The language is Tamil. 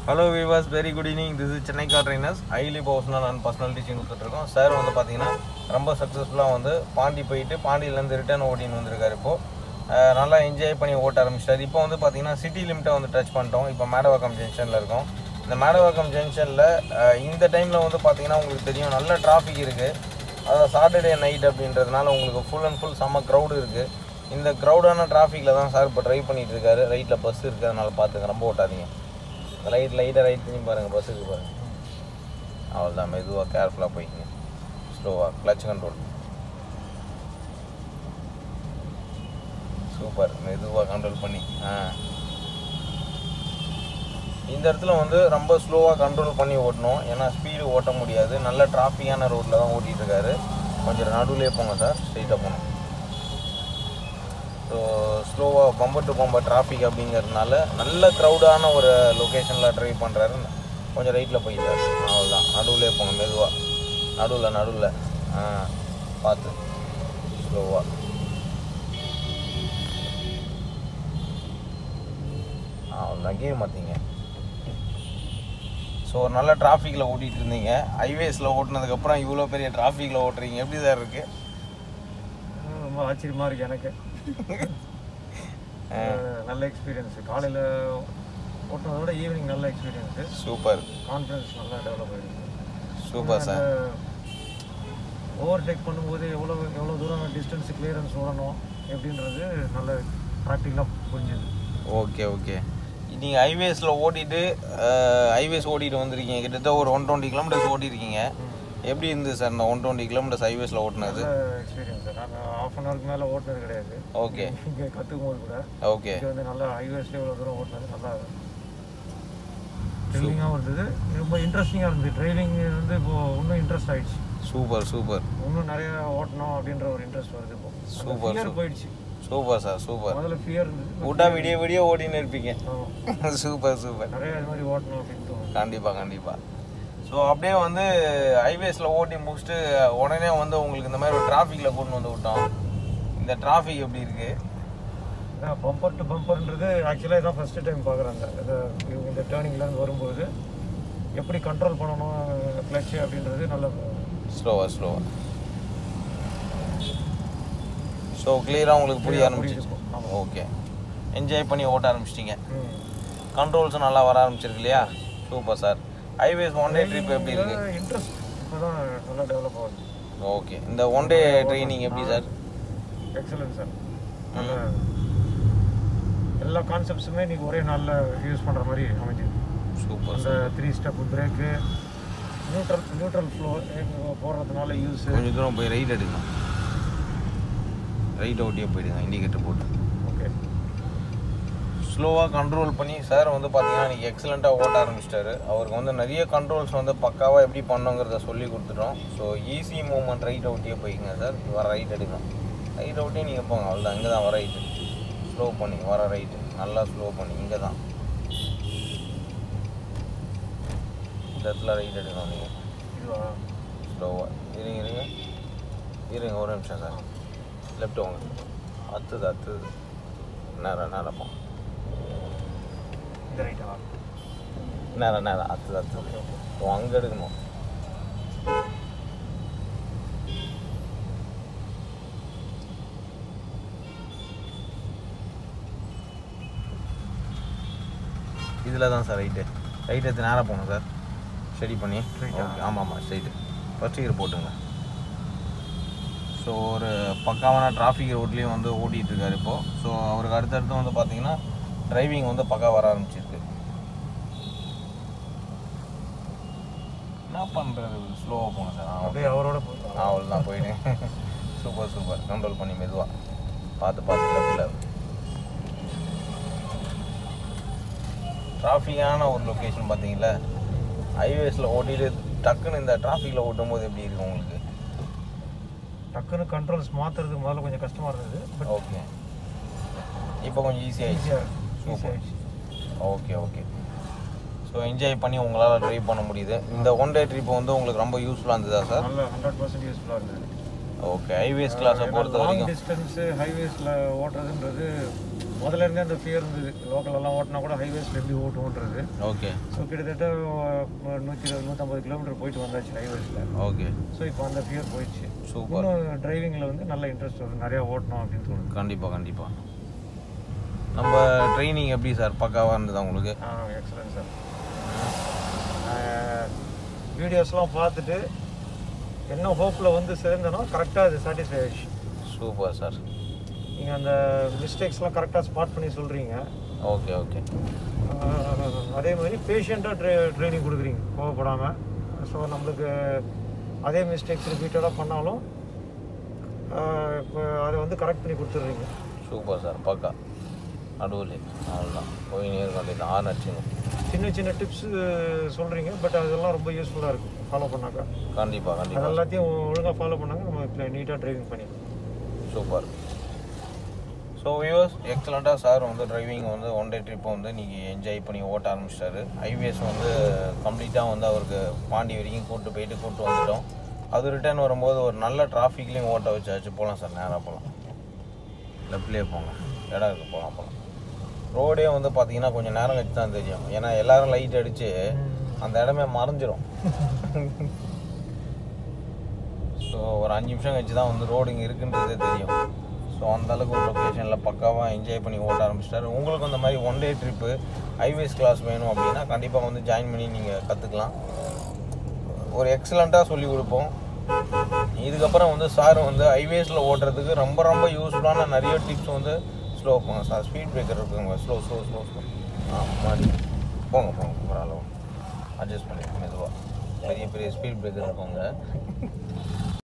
ஹலோ விவாஸ் very good evening this is Chennai car trainers highly personal and personal teaching கொடுத்துட்ருக்கோம் சார் வந்து பார்த்தீங்கன்னா ரொம்ப சக்ஸஸ்ஃபுல்லாக வந்து பாண்டி போயிட்டு பாண்டியிலேருந்து ரிட்டர்ன் ஓட்டின்னு வந்திருக்காரு இப்போது நல்லா என்ஜாய் பண்ணி ஓட்ட ஆரம்பிச்சிட்டாரு இப்போ வந்து பார்த்தீங்கன்னா சிட்டி லிமிட்டை வந்து டச் பண்ணிட்டோம் இப்போ மேடவாக்கம் ஜங்ஷனில் இருக்கோம் இந்த மேடவாக்கம் ஜங்ஷனில் இந்த டைமில் வந்து பார்த்தீங்கன்னா உங்களுக்கு தெரியும் நல்ல டிராஃபிக் இருக்குது அதாவது சாட்டர்டே நைட் அப்படின்றதுனால உங்களுக்கு ஃபுல் அண்ட் ஃபுல் செம்ம க்ரௌடு இருக்குது இந்த க்ரௌடான டிராஃபிக்கில் தான் சார் இப்போ ட்ரைவ் பண்ணிட்டு இருக்காரு ரைட்டில் பஸ் இருக்குது அதனால் பார்த்துங்க ரொம்ப ஓட்டாதீங்க லைட் லைட்டாக ரைட் பண்ணி பாருங்கள் பஸ்ஸுக்கு பாருங்கள் அவ்வளோதான் மெதுவாக கேர்ஃபுல்லாக போய்க்குங்க ஸ்லோவாக கிளச் கண்ட்ரோல் சூப்பர் மெதுவாக கண்ட்ரோல் பண்ணி ஆ இந்த இடத்துல வந்து ரொம்ப ஸ்லோவாக கண்ட்ரோல் பண்ணி ஓட்டணும் ஏன்னா ஸ்பீடு ஓட்ட முடியாது நல்ல டிராஃபிக்கான ரோட்டில் தான் ஓட்டிகிட்டு இருக்காரு கொஞ்சம் நடுவுலேயே போங்க சார் ஸ்ட்ரெயிட்டாக போகணும் ஸோ ஸ்லோவாக பம்பர் டு பம்பர் டிராஃபிக் அப்படிங்கிறதுனால நல்ல க்ரௌடான ஒரு லொக்கேஷனில் ட்ரைவ் பண்ணுறாரு கொஞ்சம் ரைட்டில் போயிட்டார் அவ்வளோதான் நடுவுலே போங்க மெதுவாக நடுவில் நடுவில் ஆ பார்த்து ஸ்லோவாக அவ்வளோதான் கீர் மாற்றிங்க ஸோ ஒரு நல்ல டிராஃபிக்கில் ஓட்டிகிட்டு இருந்தீங்க ஹைவேஸில் ஓட்டினதுக்கப்புறம் இவ்வளோ பெரிய டிராஃபிக்கில் ஓட்டுறீங்க எப்படி சார் இருக்குது ரொம்ப ஆச்சரியமா இருக்கு எனக்கு அஹ் நல்ல எக்ஸ்பீரியன்ஸ் காலையில் ஓட்டுறதை விட ஈவினிங் நல்ல எக்ஸ்பீரியன்ஸு சூப்பர் கான்ஃபிடன்ஸ் நல்லா டெவலப் ஆகிருக்கு சூப்பர் சார் ஓவர் டேக் பண்ணும்போது எவ்வளோ எவ்வளோ தூரம் டிஸ்டன்ஸ் கிளியரன்ஸ் விடணும் எப்படின்றது நல்ல ப்ராக்டிக்கலாக புரிஞ்சுது ஓகே ஓகே நீங்கள் ஹைவேஸில் ஓட்டிட்டு ஹைவேஸ் ஓட்டிட்டு வந்திருக்கீங்க கிட்டத்தட்ட ஒரு ஒன் டுவெண்ட்டி கிலோமீட்டர்ஸ் ஓட்டிருக்கீங்க எப்படி இருந்தது சார் இந்த ஒன் டுவெண்ட்டி கிலோமீட்டர்ஸ் ஹைவேஸில் ஓட்டினது நல்ல எக்ஸ்பீரியன்ஸ் நான் ஆஃப் அன் ஹவருக்கு மேலே ஓட்டினது கிடையாது ஓகே இங்கே கற்றுக்கும் போது கூட ஓகே இங்கே வந்து நல்லா ஹைவேஸ்லேயே இவ்வளோ தூரம் ஓட்டினது நல்லா ட்ரைவிங்காகவும் இருந்தது ரொம்ப இன்ட்ரெஸ்டிங்காக இருந்தது டிரைவிங் வந்து இப்போ இன்னும் இன்ட்ரெஸ்ட் ஆயிடுச்சு சூப்பர் சூப்பர் இன்னும் நிறைய ஓட்டணும் அப்படின்ற ஒரு இன்ட்ரெஸ்ட் வருது இப்போ Super, ஃபியர் super. போயிடுச்சு சூப்பர் சார் சூப்பர் முதல்ல ஃபியர் இருந்தது விட்டா விடிய விடிய ஓட்டின்னு இருப்பீங்க ஆமா. சூப்பர் சூப்பர் நிறைய இது மாதிரி ஓட்டணும் அப்படின்னு தோணும் கண்டிப்பாக கண்டிப்பாக ஸோ அப்படியே வந்து ஹைவேஸில் ஓட்டி முடிச்சுட்டு உடனே வந்து உங்களுக்கு இந்த மாதிரி ஒரு டிராஃபிக்கில் கொண்டு வந்து விட்டோம் இந்த டிராஃபிக் எப்படி இருக்குது பம்பர் டு பம்பர்ன்றது ஆக்சுவலாக இதான் ஃபஸ்ட்டு டைம் பார்க்குறாங்க இவங்க இந்த டேர்னிங்லேருந்து வரும்போது எப்படி கண்ட்ரோல் பண்ணணும் கிளச்சு அப்படின்றது நல்ல ஸ்லோவாக ஸ்லோவாக ஸோ கிளியராக உங்களுக்கு புரிய ஆரம்பிச்சிச்சு புரியுது. ஆமா. ஓகே என்ஜாய் பண்ணி ஓட்ட ஆரம்பிச்சிட்டிங்க ம். கண்ட்ரோல்ஸும் நல்லா வர ஆரம்பிச்சிருக்கு இல்லையா super sir highways one day trip எப்படி இருக்கு இன்ட்ரெஸ்ட் இப்போ தான் நல்லா டெவலப் ஆகுது ஓகே இந்த ஒன் டே ட்ரைனிங் எப்படி சார் எக்ஸலன்ட் சார் நல்ல எல்லா கான்செப்ட்ஸுமே நீங்கள் ஒரே நாளில் யூஸ் பண்ணுற மாதிரி அமைஞ்சுது சூப்பர் அந்த three step brake neutral neutral flow போடுறதுனால யூஸ் கொஞ்சம் தூரம் போய் ரைட் எடுக்கலாம் ரைட் ஓட்டியே போயிடுங்க இண்டிகேட்டர் போட்டு ஓகே ஸ்லோவாக கண்ட்ரோல் பண்ணி சார் வந்து பார்த்தீங்கன்னா இன்றைக்கி எக்ஸலண்ட்டாக ஓட்ட ஆரம்பிச்சிட்டாரு அவருக்கு வந்து நிறைய கண்ட்ரோல்ஸ் வந்து பக்காவாக எப்படி பண்ணுங்கிறத சொல்லி கொடுத்துட்டோம் ஸோ ஈஸி மூவ்மெண்ட் ரைட் அவுட்டியே போய்க்குங்க சார் வர ரைட் எடுக்கலாம் ரைட் அவுட்டே நீங்கள் போங்க அவ்வளோதான் இங்கே தான் வர ரைட்டு ஸ்லோ பண்ணி வர ரைட்டு நல்லா ஸ்லோ பண்ணி இங்கே தான் இந்த இடத்துல ரைட் எடுக்கணும் நீங்கள் இதுவா ஸ்லோவாக இருங்க இருங்க இருங்க ஒரு நிமிஷம் சார் லெஃப்ட் வாங்க அத்துது அத்துது நேரம் நேரமா இந்த ரைட்டா நேரம் நேரம் அத்துது அத்துது ஓ அங்கே எடுக்கணும் இதில் தான் சார் ரைட்டு ரைட் எடுத்து நேராக போகணும் சார் ஸ்டடி பண்ணி Straight ஆ? ஓகே ஆமாம் ஆமாம் ஸ்ட்ரைட்டு ஃபஸ்ட் இயர் போட்டுங்க ஸோ ஒரு பக்காவான டிராஃபிக் ரோட்லேயும் வந்து ஓட்டிகிட்டு இருக்காரு இப்போது ஸோ அவருக்கு அடுத்தடுத்து வந்து பார்த்தீங்கன்னா டிரைவிங் வந்து பக்கா வர ஆரம்பிச்சிருக்கு என்ன பண்ணுறது ஸ்லோவாக போங்க சார் ஆ, அப்படியே அவரோட போ- அவ்வளோதான் போயிடு சூப்பர் சூப்பர் கண்ட்ரோல் பண்ணி மெதுவாக பார்த்து பார்த்து லெஃப்டில் டிராஃபிக்கான ஒரு லொக்கேஷன் பார்த்தீங்களா ஹைவேஸில் ஓட்டிட்டு டக்குன்னு இந்த டிராஃபிக்கில் ஓட்டும் போது எப்படி இருக்கு உங்களுக்கு டக்குன்னு கண்ட்ரோல்ஸ் மாற்றுறதுக்கு முதல்ல கொஞ்சம் கஷ்டமாக இருந்தது பட் ஓகே இப்போ கொஞ்சம் ஈஸியாகிடுச்சு ஈஸியாக Super. ஈஸியாகிடுச்சு ஓகே ஓகே ஸோ என்ஜாய் பண்ணி உங்களால் ட்ரைவ் பண்ண முடியுது இந்த ஒன் டே ட்ரிப் வந்து உங்களுக்கு ரொம்ப யூஸ்ஃபுல்லாக இருந்ததா சார் நல்ல ஹண்ட்ரட் பர்சன்ட் யூஸ்ஃபுல்லாக இருந்தது ஓகே ஹைவேஸ் கிளாஸை பொறுத்த லாங் வரைக்கும் டிஸ்டன்ஸு ஹைவேஸில் ஓட்டுறதுன்றது முதல்ல இருந்தே அந்த ஃபியர் இருந்தது லோக்கலெல்லாம் ஓட்டினா கூட ஹைவேஸில் எப்படி ஓட்டுவோன்றது ஓகே ஸோ கிட்டத்தட்ட அஹ், நூற்றி இருபது நூற்றம்பது கிலோமீட்டர் போயிட்டு வந்தாச்சு ஹைவேஸில் ஓகே ஸோ இப்போ அந்த ஃபியர் போயிடுச்சு சூப்பர் இன்னும் டிரைவிங்கில் வந்து நல்ல இன்ட்ரெஸ்ட் வருது நிறையா ஓட்டணும் அப்படின்னு தோணுது கண்டிப்பாக கண்டிப்பாக நம்ம ட்ரைனிங் எப்படி சார் பக்காவாக இருந்ததா உங்களுக்கு ஆ எக்ஸலன்ட் சார் வீடியோஸ்லாம் பார்த்துட்டு என்ன ஹோப்பில் வந்து சேர்ந்தனோ கரெக்டாக அது சாட்டிஸ்ஃபை ஆயிடுச்சு சூப்பர் சார் நீங்கள் அந்த மிஸ்டேக்ஸ்லாம் கரெக்டாக ஸ்பாட் பண்ணி சொல்கிறீங்க ஓகே ஓகே அதே மாதிரி பேஷண்ட்டாக ட்ரை ட்ரைனிங் கொடுக்குறீங்க கோவப்படாமல் ஸோ நம்மளுக்கு அதே மிஸ்டேக்ஸ் ரிப்பீட்டடாக பண்ணாலும் இப்போ அதை வந்து கரெக்ட் பண்ணி கொடுத்துட்றீங்க சூப்பர் சார் பக்கா நடுவில் அவ்வளோதான் போய் நேர் கண்டிப்பாக ஆறு அடிச்சிடும் சின்ன சின்ன டிப்ஸ் சொல்கிறீங்க பட் அதெல்லாம் ரொம்ப யூஸ்ஃபுல்லாக இருக்கும் ஃபாலோ பண்ணாக்கா கண்டிப்பாக அது கண்டிப்பாக எல்லாத்தையும் ஒழுங்காக ஃபாலோ பண்ணாங்க நம்ம நீட்டாக டிரைவிங் பண்ணிக்கலாம் சூப்பர் ஸோ வியூவர்ஸ் எக்ஸலண்ட்டாக சார் வந்து டிரைவிங் வந்து ஒன் டே ட்ரிப்பை வந்து நீங்கள் என்ஜாய் பண்ணி ஓட்ட ஆரம்பிச்சிட்டாரு ஹைவேஸ் வந்து கம்ப்ளீட்டாக வந்து அவருக்கு பாண்டி வரைக்கும் கூப்பிட்டு போயிட்டு கூப்பிட்டு வந்துட்டோம் அது ரிட்டர்ன் வரும்போது ஒரு நல்ல டிராஃபிக்லேயும் ஓட்ட வச்சாச்சு போகலாம் சார் நேராக போகலாம் லெஃப்ட்லேயே போங்க இடம் இருக்குது போகலாம் போகலாம் ரோடே வந்து பார்த்தீங்கன்னா கொஞ்சம் நேரம் கழிச்சு தான் தெரியும் ஏன்னா எல்லாரும் லைட் அடித்து அந்த இடமே மறைஞ்சிரும் ஸோ ஒரு அஞ்சு நிமிஷம் கழிச்சு தான் வந்து ரோடு இங்கே இருக்குன்றதே தெரியும் ஸோ அந்த அளவுக்கு ஒரு லொக்கேஷனில் பக்காவாக என்ஜாய் பண்ணி ஓட்ட ஆரம்பிச்சிட்டாரு உங்களுக்கு அந்த மாதிரி one day trip highways class வேணும் அப்படின்னா கண்டிப்பாக வந்து ஜாயின் பண்ணி நீங்கள் கற்றுக்கலாம் ஒரு எக்ஸலண்ட்டாக சொல்லி கொடுப்போம் இதுக்கப்புறம் வந்து சார் வந்து ஹைவேஸில் ஓட்டுறதுக்கு ரொம்ப ரொம்ப யூஸ்ஃபுல்லான நிறைய டிப்ஸ் வந்து ஸ்லோ போங்க சார் ஸ்பீட் பிரேக்கர் இருக்குங்க ஸ்லோ ஸ்லோ ஸ்லோ ஸ்லோ ஆ மாடி போங்க போங்க பரவாயில்ல அட்ஜஸ்ட் பண்ணி மெதுவாக பெரிய பெரிய ஸ்பீட் பிரேக்கர் இருக்குங்க